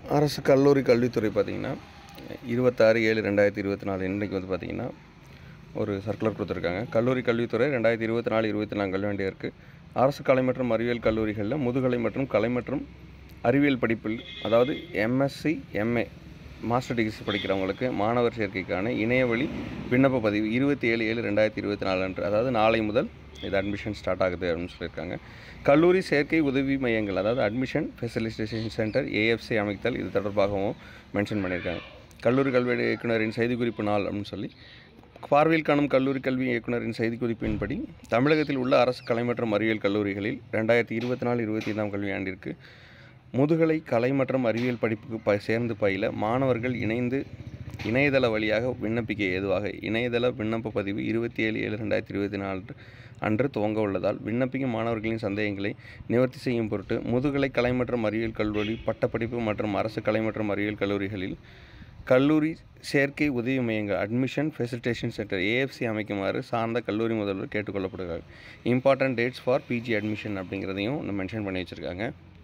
அரசு கல்லூரி கல்வித்துறை பார்த்திங்கன்னா இருபத்தாறு ஏழு ரெண்டாயிரத்தி இருபத்தி நாலு இன்றைக்கு வந்து பார்த்திங்கன்னா ஒரு சர்க்குலர் கொடுத்துருக்காங்க கல்லூரி கல்வித்துறை ரெண்டாயிரத்தி இருபத்தி நாலு இருபத்தி நாலு கல்வியாண்டிற்கு அரசு கலை மற்றும் அறிவியல் கல்லூரிகளில் முதுகலை மற்றும் கலை மற்றும் அறிவியல் படிப்பில் அதாவது எம்எஸ்சி எம்ஏ மாஸ்டர் டிகிரி படிக்கிறவங்களுக்கு மாணவர் சேர்க்கைக்கான இணையவழி விண்ணப்ப பதிவு இருபத்தி ஏழு ஏழு ரெண்டாயிரத்தி இருபத்தி நாலு அன்று அதாவது நாளை முதல் இது அட்மிஷன் ஸ்டார்ட் ஆகுது அப்படின்னு சொல்லியிருக்காங்க கல்லூரி சேர்க்கை உதவி மையங்கள் அதாவது அட்மிஷன் ஃபெசிலிட்டேஷன் சென்டர் ஏஎஃப்சி அமைத்தல் இது தொடர்பாகவும் மென்ஷன் பண்ணியிருக்காங்க கல்லூரி கல்வி இயக்குனரின் செய்திக்குறிப்பு நாள் அப்படின்னு சொல்லி பார்வையில் காணும் கல்லூரி கல்வி இயக்குனரின் செய்திக்குறிப்பின்படி தமிழகத்தில் உள்ள அரசு கலை மற்றும் அறிவியல் கல்லூரிகளில் ரெண்டாயிரத்தி இருபத்தி நாலு இருபத்தி ஐந்தாம் கல்வியாண்டிற்கு முதுகலை கலை மற்றும் அறிவியல் படிப்புக்கு ப சேர்ந்து பயில மாணவர்கள் இணைந்து இணையதள வழியாக விண்ணப்பிக்க ஏதுவாக இணையதள விண்ணப்ப பதிவு இருபத்தி ஏழு ஏழு ரெண்டாயிரத்தி இருபத்தி நாலு அன்று துவங்க உள்ளதால் விண்ணப்பிக்கும் மாணவர்களின் சந்தேகங்களை நிவர்த்தி செய்யும் பொருட்டு முதுகலை கலை மற்றும் அறிவியல் கல்லூரி பட்டப்படிப்பு மற்றும் அரசு கலை மற்றும் அறிவியல் கல்லூரிகளில் கல்லூரி சேர்க்கை உதவி மையங்கள் அட்மிஷன் ஃபெசிலிட்டேஷன் சென்டர் ஏஎஃப்சி அமைக்குமாறு சார்ந்த கல்லூரி முதல்வர் கேட்டுக்கொள்ளப்படுகிறார் important dates for PG admission அப்படிங்கிறதையும் மென்ஷன் பண்ணி வச்சுருக்காங்க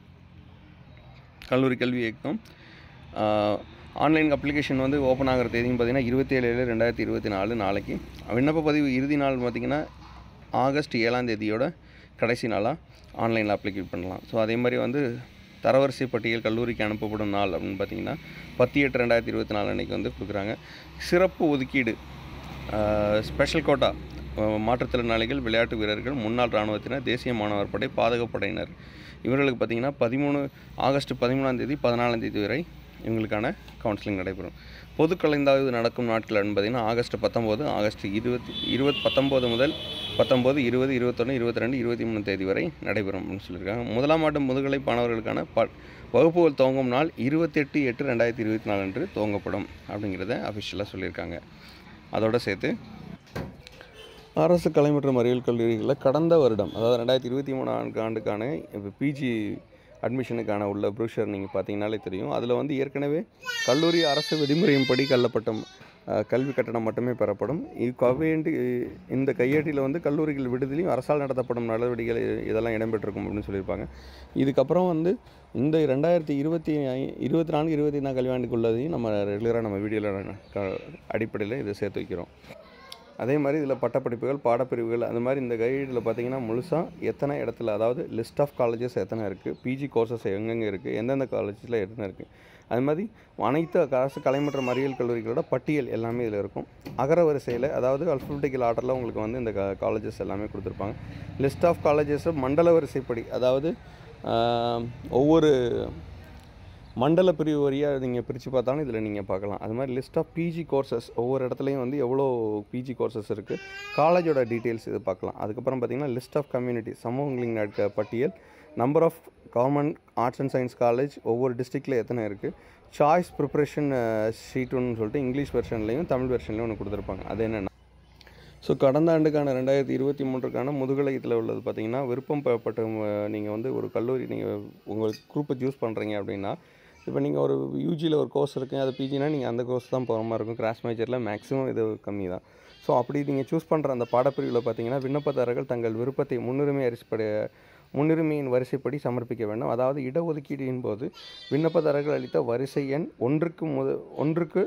கல்லூரி கல்வி இயக்கம் ஆன்லைன் அப்ளிகேஷன் வந்து ஓப்பன் ஆகிற தேதியும் பார்த்தீங்கன்னா இருபத்தேழு ஏழு ரெண்டாயிரத்தி இருபத்தி நாலு நாளைக்கு விண்ணப்ப பதிவு இறுதி நாள் பார்த்திங்கன்னா ஆகஸ்ட் ஏழாம் தேதியோட கடைசி நாளாக ஆன்லைனில் அப்ளிகேட் பண்ணலாம் ஸோ அதே மாதிரி வந்து தரவரிசை பட்டியல் கல்லூரிக்கு அனுப்பப்படும் நாள் அப்படின்னு பார்த்தீங்கன்னா பத்து எட்டு ரெண்டாயிரத்தி இருபத்தி நாலு அன்றைக்கி வந்து கொடுக்குறாங்க சிறப்பு ஒதுக்கீடு ஸ்பெஷல் கோட்டா மாற்றுத்திறனாளிகள் விளையாட்டு வீரர்கள் முன்னாள் இராணுவத்தினர் தேசிய மாணவர் படை பாதுகாப்பு படையினர் இவர்களுக்கு பார்த்திங்கன்னா பதிமூணு ஆகஸ்ட் பதிமூணாம் தேதி பதினாலாம் தேதி வரை இவங்களுக்கான கவுன்சிலிங் நடைபெறும் பொது கலந்தாய்வு நடக்கும் நாட்கள் பார்த்திங்கன்னா ஆகஸ்ட் பத்தொம்போது ஆகஸ்ட் இருபத்தி இருபத் பத்தொம்போது முதல் பத்தொம்போது இருபது இருபத்தொன்று இருபத்தி ரெண்டு இருபத்தி மூணு தேதி வரை நடைபெறும் அப்படின்னு சொல்லியிருக்காங்க முதலாம் ஆண்டு முதுகலை மாணவர்களுக்கான ப வகுப்புகள் துவங்கும் நாள் இருபத்தெட்டு எட்டு ரெண்டாயிரத்தி இருபத்தி நாலு அன்று துவங்கப்படும் அப்படிங்கிறத அஃபிஷியலாக சொல்லியிருக்காங்க அதோடு சேர்த்து அரசு கலை மற்றும் அறிவியல் கல்லூரிகளில் கடந்த வருடம் அதாவது ரெண்டாயிரத்தி இருபத்தி மூணாம் ஆண்டுக்கான இப்போ பிஜி அட்மிஷனுக்கான உள்ள ப்ரூஷர் நீங்கள் பார்த்தீங்கனாலே தெரியும் அதில் வந்து ஏற்கனவே கல்லூரி அரசு விதிமுறையின்படி கல்லப்பட்ட கல்வி கட்டணம் மட்டுமே பெறப்படும் இக்கவேண்டி இந்த கையேட்டில் வந்து கல்லூரிகள் விடுதலையும் அரசால் நடத்தப்படும் நடவடிக்கைகள் இதெல்லாம் இடம்பெற்றிருக்கும் அப்படின்னு சொல்லியிருப்பாங்க இதுக்கப்புறம் வந்து இந்த ரெண்டாயிரத்தி இருபத்தி ஐ இருபத்தி நான்கு இருபத்தி ஐந்தாம் கல்வியாண்டுக்குள்ளதையும் நம்ம ரெகுலராக நம்ம வீடியோவில் அடிப்படையில் இதை சேர்த்து வைக்கிறோம் அதே மாதிரி இதில் பட்டப்படிப்புகள் பாடப்பிரிவுகள் அந்த மாதிரி இந்த கைடில் பார்த்தீங்கன்னா முழுசாக எத்தனை இடத்துல அதாவது லிஸ்ட் ஆஃப் காலேஜஸ் எத்தனை இருக்குது பிஜி கோர்சஸ் எங்கெங்கே இருக்குது எந்தெந்த காலேஜில் எத்தனை இருக்குது அது மாதிரி அனைத்து அரசு கலை மற்றும் அறிவியல் கல்லூரிகளோட பட்டியல் எல்லாமே இதில் இருக்கும் அகர வரிசையில் அதாவது அல்ஃபபெட்டிக்கல் ஆர்டரில் உங்களுக்கு வந்து இந்த காலேஜஸ் எல்லாமே கொடுத்துருப்பாங்க லிஸ்ட் ஆஃப் காலேஜஸை மண்டல வரிசைப்படி அதாவது ஒவ்வொரு மண்டல பிரிவு வரியாக நீங்கள் பிரித்து பார்த்தாலும் இதில் நீங்கள் பார்க்கலாம் அது மாதிரி லிஸ்ட் ஆஃப் பிஜி கோர்சஸ் ஒவ்வொரு இடத்துலையும் வந்து எவ்வளோ பிஜி கோர்சஸ் இருக்குது காலேஜோட டீட்டெயில்ஸ் இது பார்க்கலாம் அதுக்கப்புறம் பார்த்திங்கன்னா லிஸ்ட் ஆஃப் கம்யூனிட்டி சமூகங்களின் நடக்க பட்டியல் number of government arts and science college ஒவ்வொரு டிஸ்ட்ரிக்டில் எத்தனை இருக்குது சாய்ஸ் ப்ரிப்ரேஷன் ஷீட்டுன்னு சொல்லிட்டு இங்கிலீஷ் வெர்ஷன்லேயும் தமிழ் வெர்ஷன்லேயும் ஒன்று கொடுத்துருப்பாங்க அது என்னென்னா ஸோ கடந்த ஆண்டுக்கான ரெண்டாயிரத்தி இருபத்தி மூன்றுக்கான முதுகலையத்தில் உள்ளது பார்த்திங்கன்னா விருப்பம் பட்ட நீங்கள் வந்து ஒரு கல்லூரி நீங்கள் உங்கள் குரூப்பை சூஸ் பண்ணுறீங்க அப்படின்னா இப்போ நீங்கள் ஒரு யூஜியில் ஒரு கோர்ஸ் இருக்குது அது பிஜினா நீங்கள் அந்த கோர்ஸ் தான் போகிற மாதிரி இருக்கும் கிராஸ் மேஜரில் மேக்ஸிமம் இது கம்மி தான் ஸோ அப்படி நீங்கள் சூஸ் பண்ணுற அந்த பாடப்பிரிவில் பார்த்தீங்கன்னா விண்ணப்பதாரர்கள் தங்கள் விருப்பத்தை முன்னுரிமை அரிசிப்படைய முன்னுரிமையின் வரிசைப்படி சமர்ப்பிக்க வேண்டும் அதாவது இடஒதுக்கீட்டின் போது விண்ணப்பதாரர்கள் அளித்த வரிசை எண் ஒன்றுக்கு முத ஒன்றுக்கு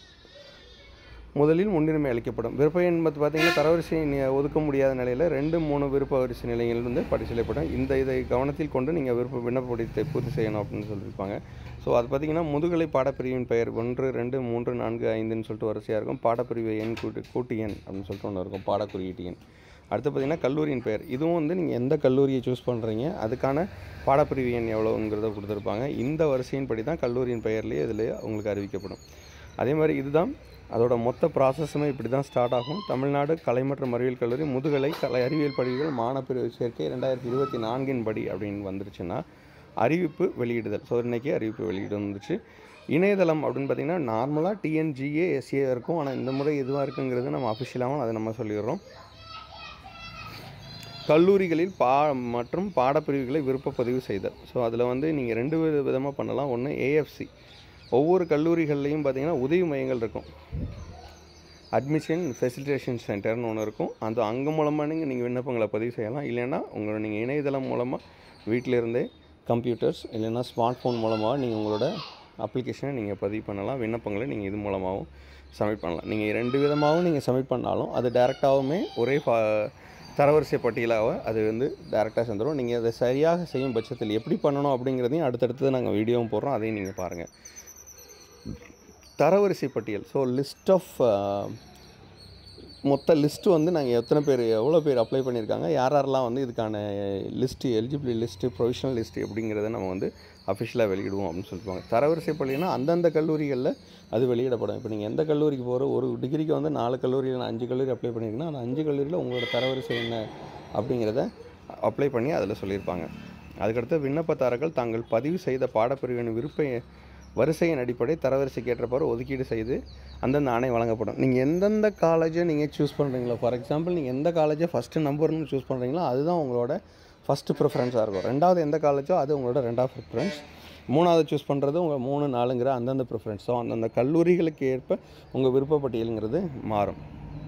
முதலில் முன்னுரிமை அளிக்கப்படும் விருப்ப எண் வந்து பார்த்திங்கன்னா தரவரிசை ஒதுக்க முடியாத நிலையில் ரெண்டு மூணு விருப்ப வரிசை நிலையில் வந்து பரிசீலிப்படும் இந்த இதை கவனத்தில் கொண்டு நீங்கள் விருப்ப விண்ணப்ப படித்தை பூர்த்தி செய்யணும் அப்படின்னு சொல்லியிருப்பாங்க ஸோ அது பார்த்திங்கன்னா முதுகலை பாடப்பிரிவின் பெயர் ஒன்று ரெண்டு மூன்று நான்கு ஐந்துன்னு சொல்லிட்டு வரிசையாக இருக்கும் பாடப்பிரிவு எண் கூட்டு கூட்டு எண் அப்படின்னு சொல்லிட்டு ஒன்று இருக்கும் பாடக்குறியீட்டு எண் அடுத்து பார்த்திங்கன்னா கல்லூரியின் பெயர் இதுவும் வந்து நீங்கள் எந்த கல்லூரியை சூஸ் பண்ணுறீங்க அதுக்கான பாடப்பிரிவு எண் எவ்வளோங்கிறத கொடுத்துருப்பாங்க இந்த வரிசையின் படி தான் கல்லூரியின் பெயர்லேயே இதில் உங்களுக்கு அறிவிக்கப்படும் அதே மாதிரி இதுதான் அதோட மொத்த ப்ராசஸுமே இப்படி தான் ஸ்டார்ட் ஆகும் தமிழ்நாடு கலை மற்றும் அறிவியல் கல்லூரி முதுகலை கலை அறிவியல் படிவுகள் மாணப்பிரிவு சேர்க்கை ரெண்டாயிரத்தி இருபத்தி நான்கின் படி அப்படின்னு வந்துருச்சுன்னா அறிவிப்பு வெளியிடுதல் ஸோ இன்றைக்கி அறிவிப்பு வெளியிடு வந்துச்சு இணையதளம் அப்படின்னு பார்த்திங்கன்னா நார்மலாக டிஎன்ஜிஏ எஸ்ஏ இருக்கும் ஆனால் இந்த முறை எதுவாக இருக்குங்கிறது நம்ம அஃபிஷியலாகவும் அதை நம்ம சொல்லிடுறோம் கல்லூரிகளில் பா மற்றும் பாடப்பிரிவுகளை விருப்பப்பதிவு செய்தல் ஸோ அதில் வந்து நீங்கள் ரெண்டு விதமாக பண்ணலாம் ஒன்று ஏஎஃப்சி ஒவ்வொரு கல்லூரிகள்லேயும் பார்த்திங்கன்னா உதவி மையங்கள் இருக்கும் அட்மிஷன் ஃபெசிலிட்டேஷன் சென்டர்னு ஒன்று இருக்கும் அந்த அங்கே மூலமாக நீங்கள் நீங்கள் விண்ணப்பங்களை பதிவு செய்யலாம் இல்லைன்னா உங்களோட நீங்கள் இணையதளம் மூலமாக வீட்டில் இருந்தே கம்ப்யூட்டர்ஸ் இல்லைன்னா ஸ்மார்ட் ஃபோன் மூலமாக நீங்கள் உங்களோட அப்ளிகேஷனை நீங்கள் பதிவு பண்ணலாம் விண்ணப்பங்களை நீங்கள் இது மூலமாகவும் சப்மிட் பண்ணலாம் நீங்கள் ரெண்டு விதமாகவும் நீங்கள் சப்மிட் பண்ணாலும் அது டேரெக்டாகவுமே ஒரே ஃபா தரவரிசை பட்டியலாக அது வந்து டேரெக்டாக சேர்ந்துடும் நீங்கள் அதை சரியாக செய்யும் பட்சத்தில் எப்படி பண்ணணும் அப்படிங்கிறதையும் அடுத்தடுத்து நாங்கள் வீடியோவும் போடுறோம் அதையும் நீங்கள் பாருங்கள் தரவரிசை பட்டியல் ஸோ லிஸ்ட் ஆஃப் மொத்த லிஸ்ட்டு வந்து நாங்கள் எத்தனை பேர் எவ்வளோ பேர் அப்ளை பண்ணியிருக்காங்க யார் யாரெல்லாம் வந்து இதுக்கான list eligibility list provisional list எப்படிங்கிறத நம்ம வந்து அஃபிஷியலாக வெளியிடுவோம் அப்படின்னு சொல்லிட்டுவாங்க தரவரிசை பள்ளினா அந்தந்த கல்லூரிகளில் அது வெளியிடப்படும் இப்போ நீங்கள் எந்த கல்லூரிக்கு போகிற ஒரு டிகிரிக்கு வந்து நாலு கல்லூரியில் அஞ்சு கல்லூரி அப்ளை பண்ணியிருக்கீங்கன்னா அந்த அஞ்சு கல்லூரியில் உங்களோட தரவரிசை என்ன அப்படிங்கிறத அப்ளை பண்ணி அதில் சொல்லியிருப்பாங்க அதுக்கடுத்து விண்ணப்பதாரர்கள் தாங்கள் பதிவு செய்த பாடப்பிரிவின் விருப்ப வரிசையின் அடிப்படை தரவரிசைக்கு ஏற்றப்பாறு ஒதுக்கீடு செய்து அந்தந்த ஆணை வழங்கப்படும் நீங்கள் எந்தெந்த காலேஜை நீங்கள் சூஸ் பண்ணுறீங்களோ ஃபார் எக்ஸாம்பிள் நீங்கள் எந்த காலேஜை ஃபஸ்ட்டு நம்பர்னு சூஸ் பண்ணுறீங்களோ அதுதான் உங்களோட ஃபஸ்ட்டு ப்ரிஃபரன்ஸாக இருக்கும் ரெண்டாவது எந்த காலேஜோ அது உங்களோட ரெண்டாவது ப்ரிஃபரன்ஸ் மூணாவது சூஸ் பண்ணுறது உங்கள் மூணு நாலுங்கிற அந்தந்த ப்ரிஃபரன்ஸ் ஸோ அந்தந்த கல்லூரிகளுக்கு ஏற்ப உங்கள் விருப்பப்பட்டியலுங்கிறது மாறும்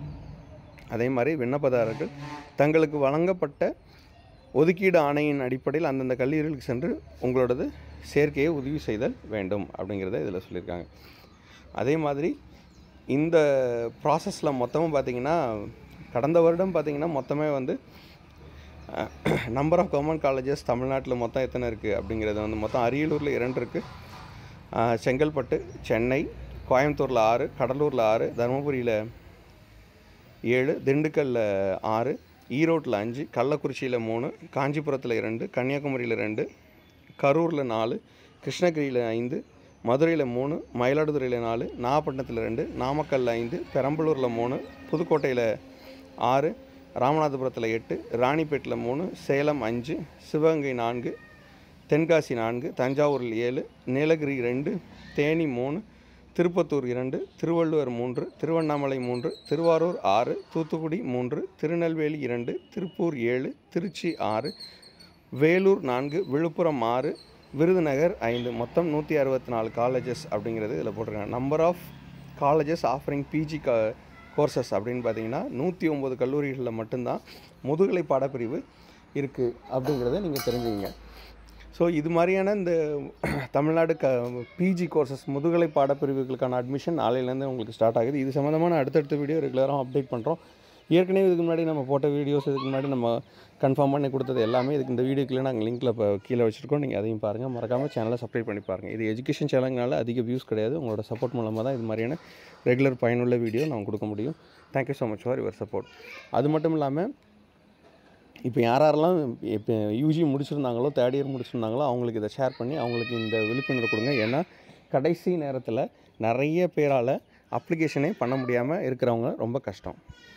அதே மாதிரி விண்ணப்பதாரர்கள் தங்களுக்கு வழங்கப்பட்ட ஒதுக்கீடு ஆணையின் அடிப்படையில் அந்தந்த கல்லூரிகளுக்கு சென்று உங்களோடது சேர்க்கையை உதவி செய்தல் வேண்டும் அப்படிங்கிறத இதில் சொல்லியிருக்காங்க அதே மாதிரி இந்த ப்ராசஸில் மொத்தமும் பார்த்திங்கன்னா கடந்த வருடம் பார்த்திங்கன்னா மொத்தமே வந்து நம்பர் ஆஃப் கவர்மெண்ட் காலேஜஸ் தமிழ்நாட்டில் மொத்தம் எத்தனை இருக்குது அப்படிங்கிறது வந்து மொத்தம் அரியலூரில் இரண்டு இருக்குது செங்கல்பட்டு சென்னை கோயம்புத்தூரில் ஆறு கடலூரில் ஆறு தருமபுரியில் ஏழு திண்டுக்கல்லில் ஆறு ஈரோட்டில் அஞ்சு கள்ளக்குறிச்சியில் மூணு காஞ்சிபுரத்தில் இரண்டு கன்னியாகுமரியில் ரெண்டு கரூரில் நாலு கிருஷ்ணகிரியில் ஐந்து மதுரையில் மூணு மயிலாடுதுறையில் நாலு நாகப்பட்டினத்தில் ரெண்டு நாமக்கல்லில் ஐந்து பெரம்பலூரில் மூணு புதுக்கோட்டையில் ஆறு ராமநாதபுரத்தில் எட்டு ராணிப்பேட்டில் மூணு சேலம் அஞ்சு சிவகங்கை நான்கு தென்காசி நான்கு தஞ்சாவூரில் ஏழு நீலகிரி ரெண்டு தேனி மூணு திருப்பத்தூர் இரண்டு திருவள்ளுவர் மூன்று திருவண்ணாமலை மூன்று திருவாரூர் ஆறு தூத்துக்குடி மூன்று திருநெல்வேலி இரண்டு திருப்பூர் ஏழு திருச்சி ஆறு வேலூர் நான்கு விழுப்புரம் ஆறு விருதுநகர் ஐந்து மொத்தம் நூற்றி அறுபத்தி நாலு காலேஜஸ் அப்படிங்கிறது இதில் போட்டிருக்காங்க number of colleges offering PG க கோர்சஸ் அப்படின்னு பார்த்தீங்கன்னா நூற்றி ஒம்பது கல்லூரிகளில் மட்டும்தான் முதுகலை பாடப்பிரிவு இருக்குது அப்படிங்கிறத நீங்கள் தெரிஞ்சுக்கங்க ஸோ இது மாதிரியான இந்த தமிழ்நாடு க பிஜி கோர்சஸ் முதுகலை பாடப்பிரிவுகளுக்கான அட்மிஷன் நாளையிலேருந்து உங்களுக்கு ஸ்டார்ட் ஆகுது இது சம்மந்தமான அடுத்தடுத்த வீடியோ ரெகுலராக அப்டேட் பண்ணுறோம் ஏற்கனவே இதுக்கு முன்னாடி நம்ம போட்ட வீடியோஸ் இதுக்கு முன்னாடி நம்ம கன்ஃபார்ம் பண்ணி கொடுத்தது எல்லாமே இதுக்கு இந்த வீடியோக்குள்ளே நாங்கள் லிங்க்கில் இப்போ கீழே வச்சுருக்கோம் நீங்கள் அதையும் பாருங்கள் மறக்காமல் சேனலை சப்ஸ்கிரைப் பண்ணி பாருங்கள் இது எஜுகேஷன் சேனல்னால அதிக வியூஸ் கிடையாது உங்களோட சப்போர்ட் மூலமாக தான் இது மாதிரியான ரெகுலர் பயனுள்ள வீடியோ நான் கொடுக்க முடியும் thank you so much for your support அது மட்டும் இல்லாமல் இப்போ யார் யாரெல்லாம் இப்போ யூஜி முடிச்சிருந்தாங்களோ தேர்ட் இயர் முடிச்சிருந்தாங்களோ அவங்களுக்கு இதை ஷேர் பண்ணி அவங்களுக்கு இந்த விழிப்புணர்வு கொடுங்க ஏன்னா கடைசி நேரத்தில் நிறைய பேரால் அப்ளிகேஷனே பண்ண முடியாமல் இருக்கிறவங்க ரொம்ப கஷ்டம்